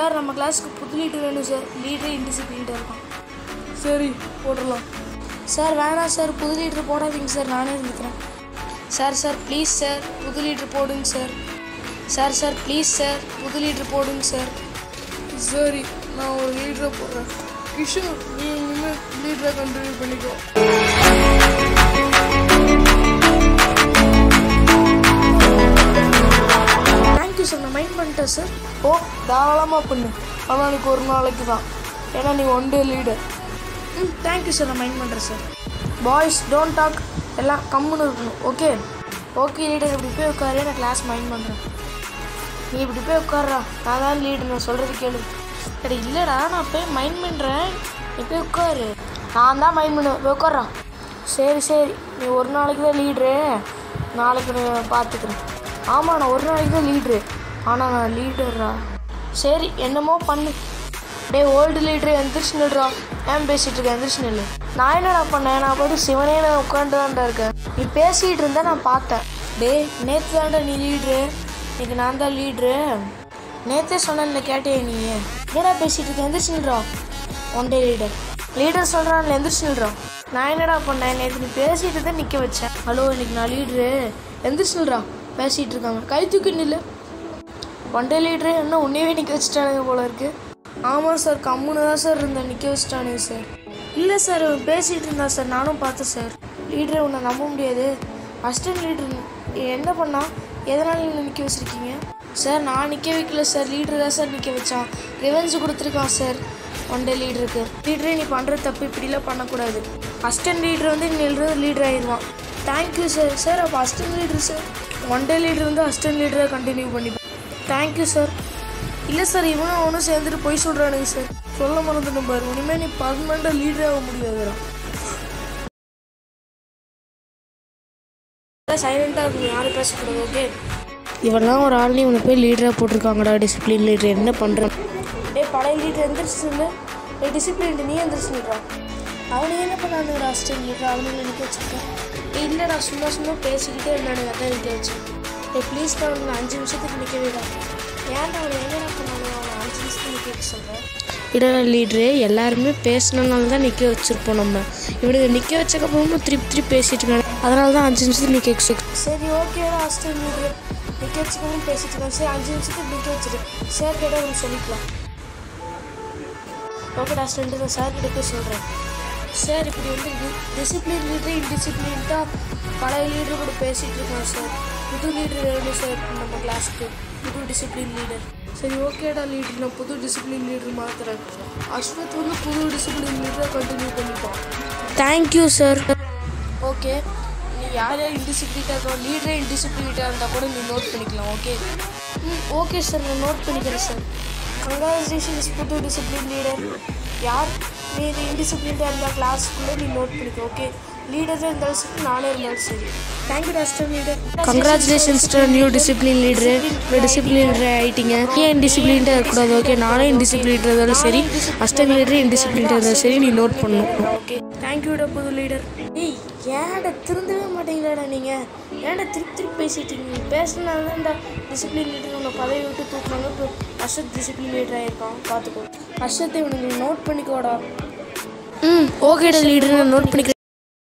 sir நம்ம கிளாஸ்க்கு புது லீடர் வேணும் சார் லீடரே இன்டிசிப்ளின்டாக இருக்கும் சரி போட்டுடலாம் சார் வேணாம் சார் புது லீடர் போடாதீங்க சார் நானே இருந்துக்கிறேன் சார் சார் ப்ளீஸ் சார் புது லீடர் போடுங்க sir sir sir please sir புது லீடர் போடுங்க சார் சரி நான் ஒரு லீடரை போடுறேன் கிஷோர் நீ இனிமேல் லீடரை கண்டினியூ பண்ணிக்கோ தேங்க்யூ சார் நான் மைண்ட் பண்ணிட்டேன் சார் ஓ தாராளமாக பண்ணு ஆனால் எனக்கு ஒரு நாளைக்கு தான் ஏன்னா நீ ஒன் டே லீடர் ம் தேங்க்யூ சார் நான் மைண்ட் பண்ணுறேன் சார் பாய்ஸ் டோன்ட் டாக் எல்லாம் கம்முன்னு இருக்கணும் ஓகே ஓகே லீடர் இப்படி போய் உட்காரு நான் கிளாஸ் மைண்ட் பண்ணுறேன் நீ இப்படி போய் உட்கார்றா நான் தான் லீடர் நான் சொல்கிறது கேளு சரி இல்லைடா நான் போய் மைண்ட் பண்ணுறேன் நீ போய் உட்காரு நான் தான் மைண்ட் பண்ணுவேன் போய் உட்கார்றா சரி சரி நீ ஒரு நாளைக்கு தான் லீட்ரு நாளைக்கு நான் பார்த்துக்கிறேன் ஆமாம் நான் ஒரு நாளைக்கு தான் லீட்ரு ஆனால் நான் லீடர்ரா சரி என்னமோ பண்ணு டேய் ஓல்டு லீடர் எந்திரிச்சு நில்றா ஏன் பேசிட்டு இருக்க எந்திரிச்சு நில்லு நான் என்னடா பண்ணேன் நான் போய் சிவனே நான் உட்காந்து தான்டா இருக்கேன் நீ பேசிகிட்டு இருந்தா நான் பார்த்தேன் டேய் நேற்று தான்டா நீ லீட்ரு இன்னைக்கு நான் தான் லீட்ரு நேற்றே சொன்னேன்ல கேட்டே நீ என்னடா பேசிட்டு இருக்க எந்திரிச்சு நில்றா ஒன் டே லீடர் லீடர் சொல்கிறான்ல எந்திரிச்சு நில்றா நான் என்னடா பண்ணேன் நேற்று நீ பேசிட்டு தான் நிற்க வச்சேன் ஹலோ இன்னைக்கு நான் லீட்ரு எந்திரிச்சு நில்றா பேசிகிட்டு இருக்காங்க கை தூக்கி நில்லு ஒன் டே லீட்ரு என்ன உன்னையவே நிற்க வச்சுட்டானுங்க போல இருக்கு ஆமாம் சார் கம்முன்னு தான் சார் இருந்தேன் நிற்க வச்சுட்டானுங்க சார் இல்லை சார் அவன் பேசிகிட்டு இருந்தான் சார் நானும் பார்த்தேன் சார் லீடரை உன்னை நம்ப முடியாது அசிஸ்டன்ட் லீடர் என்ன பண்ணா எதனால் நீங்கள் நிற்க வச்சுருக்கீங்க சார் நான் நிற்க வைக்கல சார் லீடர் தான் சார் நிற்க வச்சான் ரிவென்ஸ் கொடுத்துருக்கான் சார் ஒன் டே லீடருக்கு லீடரே நீ பண்ணுற தப்பு இப்படிலாம் பண்ணக்கூடாது அசிஸ்டன்ட் லீடர் வந்து நீ லீடர் ஆயிடுவான் தேங்க்யூ சார் சார் அப்போ assistant leader sir one day leader வந்து அசிஸ்டன்ட் லீடரை கண்டினியூ பண்ணிப்போம் தேங்க்யூ சார் இல்லை சார் இவனும் அவனும் சேர்ந்துட்டு போய் சொல்கிறானுங்க சார் சொல்ல மறந்துட்டு பாரு இனிமேல் நீ பர்மனெண்ட்டாக லீடர் ஆக முடியாதுடா சைலண்ட்டாக இருக்கும் யாரும் பேசக்கூடாது ஓகே இவெல்லாம் ஒரு ஆள் இவனை போய் லீடராக போட்டிருக்காங்கடா டிசிப்ளின் லீடர் என்ன பண்ணுறான் டேய் பழைய லீடர் எந்திரிச்சு இல்லை டேய் டிசிப்ளின் நீ எந்திரிச்சுடா அவனு என்ன பண்ணானுங்கடா அசிஸ்டன்ட் லீடர் அவனுங்களை நிற்க வச்சிருக்கேன் டேய் இல்லைடா சும்மா சும்மா பேசிக்கிட்டே இருந்தானுங்க அதான் நிற்க வச்சேன் டேய் ப்ளீஸ் தான் அவனுங்களை அஞ்சு நிமிஷத்துக்கு நிற்க விடா ஏன்டா அவனை என்ன பண்ணானு அவனை அஞ்சு நிமிஷத்துக்கு நிற்க வைக்க சொல்கிறேன் இடல லீட்ரு எல்லாருமே பேசினனால தான் நிற்க வச்சுருப்போம் நம்ம இவனுக்கு நிற்க வச்சக்கப்புறமும் திருப்பி திருப்பி பேசிட்டு இருக்காங்க அதனால தான் அஞ்சு நிமிஷத்துக்கு நிற்க வச்சு சரி ஓகே ஹாஸ்டல் லீட்ரு நிற்க வச்சுக்கணும் பேசிட்டு இருக்காங்க சரி அஞ்சு நிமிஷத்துக்கு நிற்க வச்சுட்டு சார் கிட்ட ஒன்று சொல்லிக்கலாம் ஓகே ஹாஸ்டல் நான் சார் கிட்ட போய் சொல்கிறேன் சார் இப்படி வந்து டிசிப்ளின் லீடர் இன்டிசிப்ளின்ட்டாக பழைய லீடர் கூட பேசிகிட்டு இருக்கோம் சார் புது லீடர் வேணும் சார் நம்ம கிளாஸ்க்கு புது டிசிப்ளின் லீடர் சரி ஓகேடா லீடர் நான் புது டிசிப்ளின் லீடர் மாத்துறேன் அஸ்வத் வந்து புது டிசிப்ளின் லீடரை கண்டினியூ பண்ணிப்பான் தேங்க்யூ சார் ஓகே நீ யார் யார் இன்டிசிப்ளிட்டாக இருக்கோ லீடரே இன்டிசிப்ளிட்டாக இருந்தால் கூட நீ நோட் பண்ணிக்கலாம் ஓகே ம் ஓகே சார் நான் நோட் பண்ணிக்கிறேன் சார் கங்க்ராச்சுலேஷன்ஸ் புது டிசிப்ளின் லீடர் யார் நீ இது இன்டிசிப்ளின்டாக இருந்தால் கிளாஸ்க்குள்ளே நீ நோட் பண்ணிக்கோ ஓகே லீடராக இருந்தாலும் சரி நானே இருந்தாலும் சரி தேங்க்யூ டாஸ்டர் leader congratulations new discipline leader discipline leader ஆகிட்டீங்க ஏன் இன்டிசிப்ளின்டாக இருக்கக்கூடாது ஓகே நானும் இன்டிசிப்ளின் இருந்தாலும் சரி அஸ்டன் லீடரு இன்டிசிப்ளின்டாக இருந்தாலும் சரி நீ நோட் பண்ணணும் ஓகே தேங்க்யூடா புது லீடர் ஏய் ஏன்டா திருந்தவே மாட்டீங்களாடா நீங்கள் ஏன்டா திருப்பி திருப்பி பேசிட்டீங்க பேசுனால தான் இந்த டிசிப்ளின் லீடர் உங்களை பதவி விட்டு தூக்குனாங்க இப்போ அர்ஷத் டிசிப்ளின் லீடர் ஆயிருக்கான் பார்த்துக்கோ அர்ஷத்தை இவனுக்கு நோட் பண்ணிக்கோடா ம் ஓகேடா லீடர் நான் நோட் பண்ணிக்கிறேன்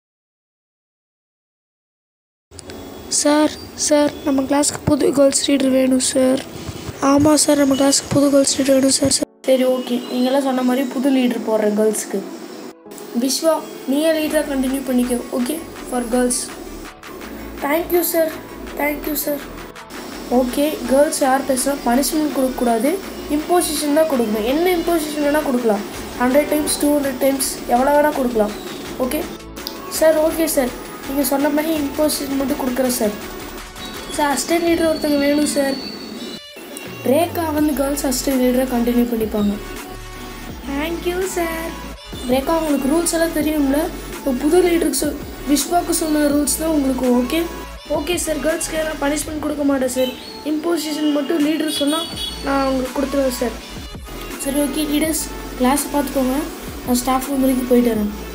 சார் சார் நம்ம கிளாஸ்க்கு புது கேர்ள்ஸ் லீடர் வேணும் சார் ஆமாம் சார் நம்ம கிளாஸ்க்கு புது கேர்ள்ஸ் லீடர் வேணும் சார் சார் சரி ஓகே நீங்களாம் சொன்ன மாதிரி புது லீடர் போடுறேன் கேர்ள்ஸ்க்கு விஸ்வா நீயே லீடராக கண்டினியூ பண்ணிக்கோ okay for girls thank you sir thank you sir okay girls யார் பேசுனா பனிஷ்மெண்ட் கொடுக்கக்கூடாது இம்போசிஷன் தான் கொடுக்கணும் என்ன இம்போசிஷன் வேணால் கொடுக்கலாம் hundred times two hundred times எவ்வளோ வேணால் கொடுக்கலாம் ஓகே சார் ஓகே சார் நீங்கள் சொன்ன மாதிரி இம்போசிஷன் மட்டும் கொடுக்குறேன் சார் சார் அசிஸ்டன்ட் லீடர் ஒருத்தங்க வேணும் சார் ரேகா வந்து கேர்ள்ஸ் அசிஸ்டன்ட் லீடராக கண்டினியூ பண்ணிப்பாங்க தேங்க்யூ சார் ரேகா உங்களுக்கு ரூல்ஸ் எல்லாம் தெரியும்ல இப்போ புது லீடருக்கு சொல் விஸ்வாக்கு சொன்ன ரூல்ஸ் தான் உங்களுக்கு ஓகே ஓகே சார் கேர்ள்ஸ்க்கு நான் பனிஷ்மெண்ட் கொடுக்க மாட்டேன் சார் இம்போசிஷன் மட்டும் லீடர் சொன்னால் நான் உங்களுக்கு கொடுத்துருவேன் சார் சரி ஓகே லீடர்ஸ் கிளாஸ் பார்த்துக்கோங்க நான் ஸ்டாஃப் ரூம் வரைக்கும் போயிட்டு வரேன்